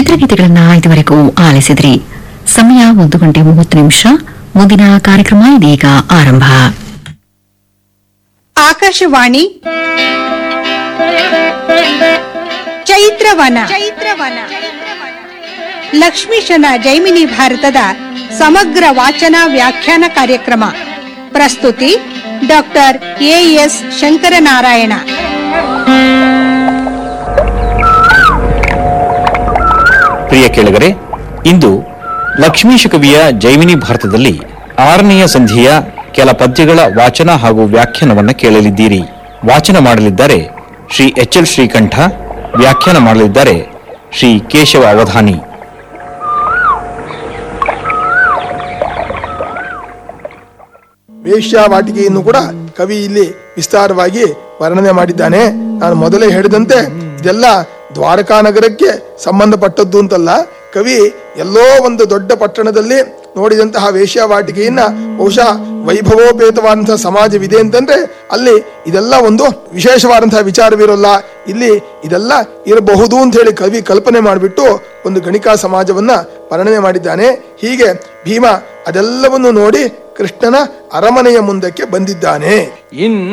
ಚಿತ್ರಗೀತೆಗಳನ್ನ ಇದುವರೆಗೂ ಆಲಿಸಿದ್ರಿ ಸಮಯ ಒಂದು ಗಂಟೆ ಮೂವತ್ತು ನಿಮಿಷ ಮುಂದಿನ ಕಾರ್ಯಕ್ರಮ ಇದೀಗ ಆರಂಭ ಆಕಾಶವಾಣಿ ಚೈತ್ರವನ ಚೈತ್ರವನ ಲಕ್ಷ್ಮೀಶನ ಜೈಮಿನಿ ಭಾರತದ ಸಮಗ್ರ ವಾಚನ ವ್ಯಾಖ್ಯಾನ ಕಾರ್ಯಕ್ರಮ ಪ್ರಸ್ತುತಿ ಡಾಕ್ಟರ್ ಎಎಸ್ ಶಂಕರನಾರಾಯಣ ಪ್ರಿಯ ಕೇಳುಗರೆ ಇಂದು ಲಕ್ಷ್ಮೀಶ ಕವಿಯ ಜೈಮಿನಿ ಭಾರತದಲ್ಲಿ ಆರನೆಯ ಸಂಧಿಯ ಕೆಲ ಪದ್ಯಗಳ ವಾಚನ ಹಾಗೂ ವ್ಯಾಖ್ಯಾನವನ್ನ ಕೇಳಲಿದ್ದೀರಿ ವಾಚನ ಮಾಡಲಿದ್ದಾರೆ ಶ್ರೀ ಎಚ್ ಎಲ್ ಶ್ರೀಕಂಠ ವ್ಯಾಖ್ಯಾನ ಮಾಡಲಿದ್ದಾರೆ ಶ್ರೀ ಕೇಶವ ಅವಧಾನಿ ವೇಶ್ಯಾವಾಟಿಕೆಯನ್ನು ಕೂಡ ಕವಿ ಇಲ್ಲಿ ವಿಸ್ತಾರವಾಗಿ ವರ್ಣನೆ ಮಾಡಿದ್ದಾನೆ ನಾನು ಮೊದಲೇ ಹೇಳಿದಂತೆ ಇದೆಲ್ಲ ದ್ವಾರಕಾ ನಗರಕ್ಕೆ ಸಂಬಂಧಪಟ್ಟದ್ದು ಅಂತಲ್ಲ ಕವಿ ಎಲ್ಲೋ ಒಂದು ದೊಡ್ಡ ಪಟ್ಟಣದಲ್ಲಿ ನೋಡಿದಂತಹ ವೇಶ್ಯಾವಾಟಿಕೆಯನ್ನ ಬಹುಶಃ ವೈಭವೋಪೇತವಾದಂತಹ ಸಮಾಜವಿದೆ ಅಂತಂದ್ರೆ ಅಲ್ಲಿ ಇದೆಲ್ಲ ಒಂದು ವಿಶೇಷವಾದಂತಹ ವಿಚಾರವಿರೋಲ್ಲ ಇಲ್ಲಿ ಇದೆಲ್ಲ ಇರಬಹುದು ಅಂತ ಹೇಳಿ ಕವಿ ಕಲ್ಪನೆ ಮಾಡಿಬಿಟ್ಟು ಒಂದು ಗಣಿಕಾ ಸಮಾಜವನ್ನ ವರ್ಣನೆ ಮಾಡಿದ್ದಾನೆ ಹೀಗೆ ಭೀಮ ಅದೆಲ್ಲವನ್ನು ನೋಡಿ ಕೃಷ್ಣನ ಅರಮನೆಯ ಮುಂದಕ್ಕೆ ಬಂದಿದ್ದಾನೆ ಇನ್